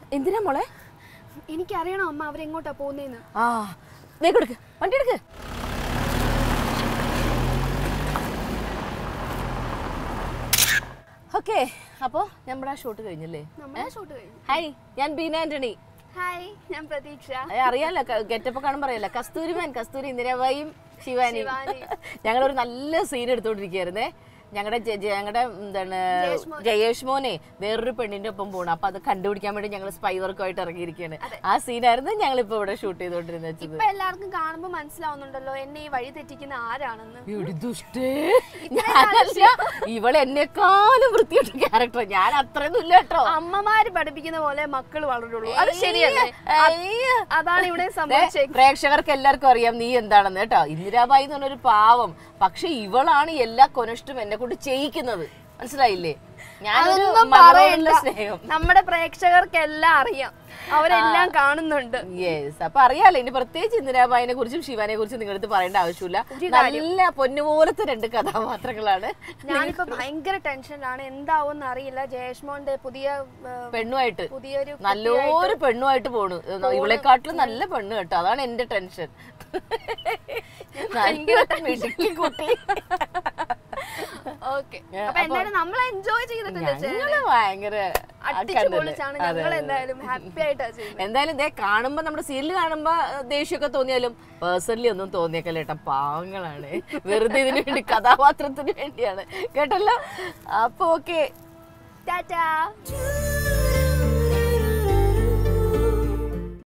എന്തിനാ മോളെ എനിക്കറിയണം അമ്മ അവരെങ്ങോട്ടാ പോകുന്നേന്ന് ആ വേഗം എടുക്ക് വണ്ടി എടുക്ക് ഓക്കെ അപ്പോൾ നമ്മുടെ ആ ഷൂട്ട് കഴിഞ്ഞല്ലേ നമ്മളെ ഷൂട്ട് കഴിഞ്ഞു ഹായ് ഞാൻ ബീന ആന്റണി ഹായ് ഞാൻ പ്രതീക്ഷ ഏ, അറിയാലോ ഗെറ്റപ്പ് കാണുമ്പോൾ അറിയാലോ കസ്തൂരി മാൻ കസ്തൂരി ഇന്ദിരാബായും ശിവാനി ശിവാനി. ഞങ്ങളൊരു നല്ല സീൻ എടുത്തോണ്ടിരിക്കുകയായിരുന്നേ ഞങ്ങളുടെ ഞങ്ങളുടെ എന്താണ് ജയേഷ് മോൻ. ജയേഷ് മോനെ വേറൊരു പെണ്ണിന്റെ ഒപ്പം പോകണം അപ്പൊ അത് കണ്ടുപിടിക്കാൻ വേണ്ടി ഞങ്ങൾ സ്പൈ വർക്കുമായിട്ട് ഇറങ്ങിയിരിക്കുകയാണ് ആ സീനായിരുന്നു ഞങ്ങൾ ഇപ്പൊ ഇവിടെ ഷൂട്ട് ചെയ്തോണ്ടിരുന്നത് വെച്ചത് ഇപ്പൊ എല്ലാവർക്കും കാണുമ്പോ മനസ്സിലാവുന്നുണ്ടല്ലോ എന്നെ ഈ വഴി തെറ്റിക്കുന്ന ആരാണെന്ന് എടി ദുഷ്ടേ ഞാനല്ല ഇവളെ എന്നെക്കാളും വൃത്തിയുടെ ക്യാരക്ടർ ഞാൻ അത്രയൊന്നും ഇല്ല കേട്ടോ അമ്മമാര് പഠിപ്പിക്കുന്ന പോലെ മക്കൾ വളരുള്ളൂ അത് ശരിയല്ലേ അയ്യ. അതാണ് ഇവിടെ ദേ, സംഭവിച്ചേക്കുന്നത് പ്രേക്ഷകർക്ക് എല്ലാവർക്കും അറിയാം നീ എന്താണെന്ന് കേട്ടോ ഇന്ദിരാബായി എന്ന് പറഞ്ഞൊരു പാവം പക്ഷെ ഇവളാണ് എല്ലാ കൊനഷ്ടും എന്നെ കൊണ്ട് ചെയ്യിക്കുന്നത് മനസ്സിലായില്ലേ ഞാനൊരു അതൊന്നും മകളോടുള്ള പറയണ്ട സ്നേഹം നമ്മുടെ പ്രേക്ഷകർക്കെല്ലാം അറിയാം അവരെല്ലാം കാണുന്നുണ്ട് യെസ് അപ്പൊ അറിയാലോ ഇനി പ്രത്യേകിച്ച് ഇന്ദിരാബായിനെ കുറിച്ചും ശിവാനെ കുറിച്ചും നിങ്ങളടുത്ത് പറയേണ്ട ആവശ്യമില്ല നല്ല പൊന്നുപോലത്തെ രണ്ട് കഥാപാത്രങ്ങളാണ് ഞാനിപ്പോ ഭയങ്കര ടെൻഷനിലാണ് എന്താവും അറിയില്ല ജയേഷ്മോന്റെ പുതിയ ആ, പെണ്ണുമായിട്ട് പുതിയൊരു നല്ലൊരു പെണ്ണുമായിട്ട് പോണു ഇവളെക്കാട്ടിലും നല്ല പെണ്ണ് കേട്ടോ അതാണ് എന്റെ ടെൻഷൻ ഭയങ്കര മിടുക്കി കുട്ടി ഓക്കെ അപ്പൊ എന്തായാലും നമ്മൾ എൻജോയ് ചെയ്തിട്ടില്ല ഞങ്ങള് ഭയങ്കര അടിച്ചു കണ്ടല്ലേ? പൊളിച്ചാണ് ഞങ്ങൾ എന്തായാലും ഹാപ്പി ആയിട്ടാ ചെയ്യുന്നത് എന്തായാലും ഇതേ കാണുമ്പോ നമ്മുടെ സീരിയൽ കാണുമ്പോ ഏഹ്, ദേഷ്യമൊക്കെ തോന്നിയാലും പേഴ്സണലി ഒന്നും തോന്നിയേക്കല്ല ഏട്ടാ പാവങ്ങളാണ് വെറുതെ ഇതിനു വേണ്ടി കഥാപാത്രത്തിന് വേണ്ടിയാണ് കേട്ടല്ലോ അപ്പൊ ഓക്കെ ടാറ്റാ